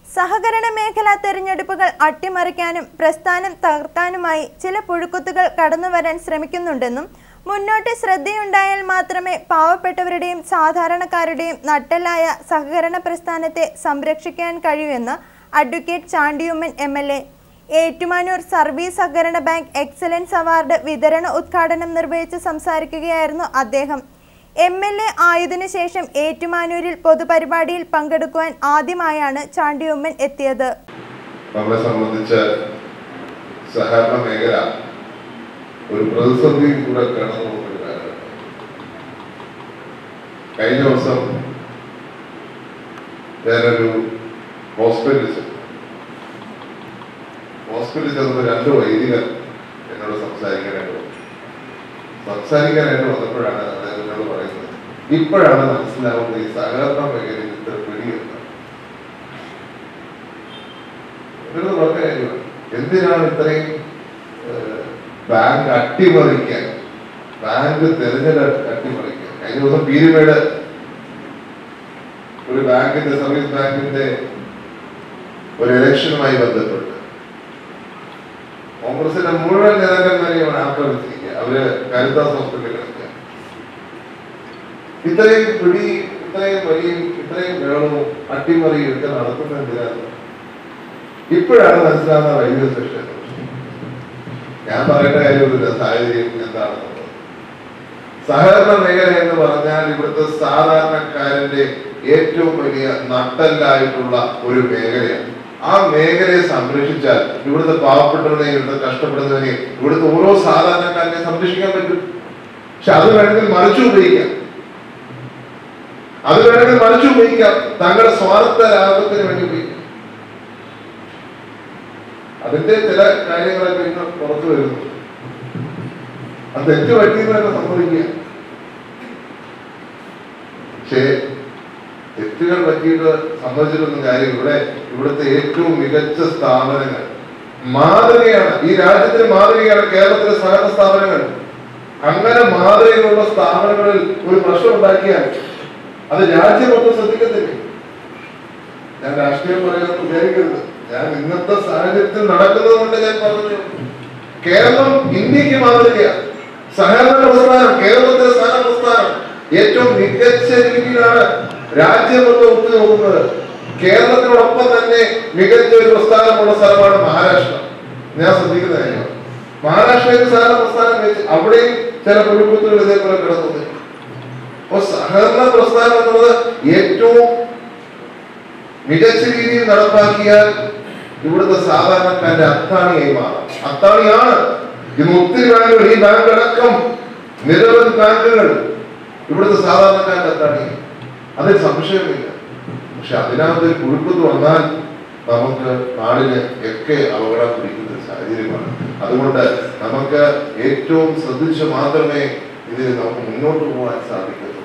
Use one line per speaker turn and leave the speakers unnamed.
സഹകരണ മേഖലാ തെരഞ്ഞെടുപ്പുകൾ അട്ടിമറിക്കാനും പ്രസ്ഥാനം തകർക്കാനുമായി ചില പുഴുക്കുത്തുകൾ കടന്നുവരാൻ ശ്രമിക്കുന്നുണ്ടെന്നും മുന്നോട്ട് ശ്രദ്ധയുണ്ടായാൽ മാത്രമേ പാവപ്പെട്ടവരുടെയും സാധാരണക്കാരുടെയും നട്ടലായ സഹകരണ പ്രസ്ഥാനത്തെ സംരക്ഷിക്കാൻ കഴിയൂവെന്ന് അഡ്വക്കേറ്റ് ചാണ്ടിയുമ്മൻ M L A Ettumanoor service സഹകരണ ബാങ്ക് എക്സലൻസ് അവാർഡ് വിതരണ ഉദ്ഘാടനം നിർവഹിച്ച് സംസാരിക്കുകയായിരുന്നു അദ്ദേഹം എം എൽ എ ആയതിനു ശേഷം ഏറ്റുമാനൂരിൽ പൊതുപരിപാടിയിൽ പങ്കെടുക്കുവാൻ ആദ്യമായാണ് ചാണ്ടിയുമ്മൻ എത്തിയത്
നമ്മളെ സംബന്ധിച്ച് സഹകരണ മേഖല ഒരു പ്രതിസന്ധി കൂടെ കടന്നു പോകുന്ന ഒരു കാലഘട്ടം കഴിഞ്ഞ ദിവസം ഞാനൊരു ഹോസ്പിറ്റലിൽ ചെന്നു ഹോസ്പിറ്റലിൽ ചെന്നപ്പോൾ രണ്ട് വൈദികർ എന്നോട് സംസാരിക്കാനായിട്ട് വന്നു സംസാരിക്കാനായിട്ട് വന്നപ്പോഴാണ് അദ്ദേഹം എന്നോട് പറയുന്നത് ഇപ്പോഴാണ് മനസ്സിലാവുന്നത് ഈ സഹകരണ മേഖലയിൽ ഇത്ര പിടിയെന്ന് ഇവരത് പറഞ്ഞ കാര്യമാണ് എന്തിനാണ് ഇത്രയും ഏഹ്, ബാങ്ക് അട്ടിമറിക്കാൻ ബാങ്ക് തെരഞ്ഞെടുപ്പ് അട്ടിമറിക്കാൻ കഴിഞ്ഞ ദിവസം പീരുമേട് ഒരു ബാങ്കിന്റെ സർവീസ് ബാങ്കിന്റെ ഒരു ഇലക്ഷനുമായി ബന്ധപ്പെട്ട് കോൺഗ്രസിന്റെ മുഴുവൻ നേതാക്കന്മാരെയും ആക്രമിച്ചിരിക്കുക അവര് കരുതാസ് ഹോസ്പിറ്റലിൽ കിടക്കുക ഇത്രയും പിടി ഇത്രയും വലിയ ഇത്രയും വേളവും അട്ടിമറിയും ഒക്കെ നടത്തുന്നത് എന്തിനാണ് ഇപ്പോഴാണ് മനസ്സിലാവുന്ന റെയിൽവേ സ്റ്റേഷൻ ഞാൻ പറയേണ്ട കാര്യമൊന്നുമില്ല സാഹചര്യം എന്താണെന്നുള്ളത് സഹകരണ മേഖല എന്ന് പറഞ്ഞാൽ ഇവിടുത്തെ സാധാരണക്കാരന്റെ ഏറ്റവും വലിയ നട്ടല്ലായിട്ടുള്ള ഒരു മേഖലയാണ് ആ മേഖലയെ സംരക്ഷിച്ചാൽ ഇവിടുത്തെ പാവപ്പെട്ടവനെയും ഇവിടുത്തെ കഷ്ടപ്പെടുന്നവനെയും ഇവിടുത്തെ ഓരോ സാധാരണക്കാരനെ സംരക്ഷിക്കാൻ പറ്റും പക്ഷെ അത് വേണമെങ്കിൽ മറിച്ചു ഉപയോഗിക്കാം അത് വേണമെങ്കിൽ മറിച്ചു ഉപയോഗിക്കാം തങ്ങളുടെ സ്വാർത്ഥ ലാഭത്തിന് വേണ്ടി ഉപയോഗിക്കാം അതിന്റെ ചില കാര്യങ്ങളൊക്കെ ഇന്ന് പുറത്തു വരുന്നു അത് തെറ്റ് പറ്റിയെന്ന് തന്നെ സംഭവിക്കുക പക്ഷേ തെറ്റുകൾ പറ്റിയിട്ട് സംഭവിച്ചിട്ടൊന്നും കാര്യം ഇവിടെ ഇവിടുത്തെ ഏറ്റവും മികച്ച സ്ഥാപനങ്ങൾ മാതൃകയാണ് ഈ രാജ്യത്തിന് മാതൃകയാണ് കേരളത്തിലെ സഹകരണ സ്ഥാപനങ്ങൾ അങ്ങനെ മാതൃകയുള്ള സ്ഥാപനങ്ങളിൽ ഒരു പ്രശ്നം ഉണ്ടാക്കിയാൽ അത് രാജ്യം മൊത്തം ശ്രദ്ധിക്കത്തില്ലേ ഞാൻ രാഷ്ട്രീയം പറയാമെന്ന് വിചാരിക്കരുത് ഞാൻ ഇന്നത്തെ സാഹചര്യത്തിൽ നടക്കുന്നത് കൊണ്ട് ഞാൻ പറഞ്ഞു കേരളം ഇന്ത്യക്ക് മാതൃകയാണ് സഹകരണ പ്രസ്ഥാനം കേരളത്തിലെ സഹകരണ പ്രസ്ഥാനം ഏറ്റവും മികച്ച രീതിയിലാണ് രാജ്യം മൊത്തം ഒത്തുനോക്കുന്നത് കേരളത്തിനോടൊപ്പം തന്നെ മികച്ച ഒരു പ്രസ്ഥാനമുള്ള സ്ഥലമാണ് മഹാരാഷ്ട്ര ഞാൻ ശ്രദ്ധിക്കുന്ന കാര്യമാണ് മഹാരാഷ്ട്രയിൽ സഹകരണ പ്രസ്ഥാനം വെച്ച് അവിടെയും ചില കുഴിക്കുത്തുകൾ ഇതേപോലെ കിടക്കുന്നത് അപ്പൊ സഹകരണ പ്രസ്ഥാനം എന്നുള്ളത് ഏറ്റവും മികച്ച രീതിയിൽ നടപ്പാക്കിയാൽ ഇവിടുത്തെ സാധാരണക്കാരന്റെ അത്താണിയായി മാറും അത്താണിയാണ് ഇന്ന് ഒത്തിരി ബാങ്കുകൾ ഈ ബാങ്ക് അടക്കം നിരവധി ബാങ്കുകൾ ഇവിടുത്തെ സാധാരണക്കാരന്റെ അത്താണിയായി അതിൽ സംശയമില്ല പക്ഷെ അതിനകത്ത് ഒരു കുഴുപ്പത്ത് വന്നാൽ നമുക്ക് നാടിന് ഒക്കെ അപകടം പിടിക്കുന്ന ഒരു സാഹചര്യമാണ് അതുകൊണ്ട് നമുക്ക് ഏറ്റവും ശ്രദ്ധിച്ച് മാത്രമേ ഇതിൽ നമുക്ക് മുന്നോട്ട് പോകാൻ സാധിക്കൂ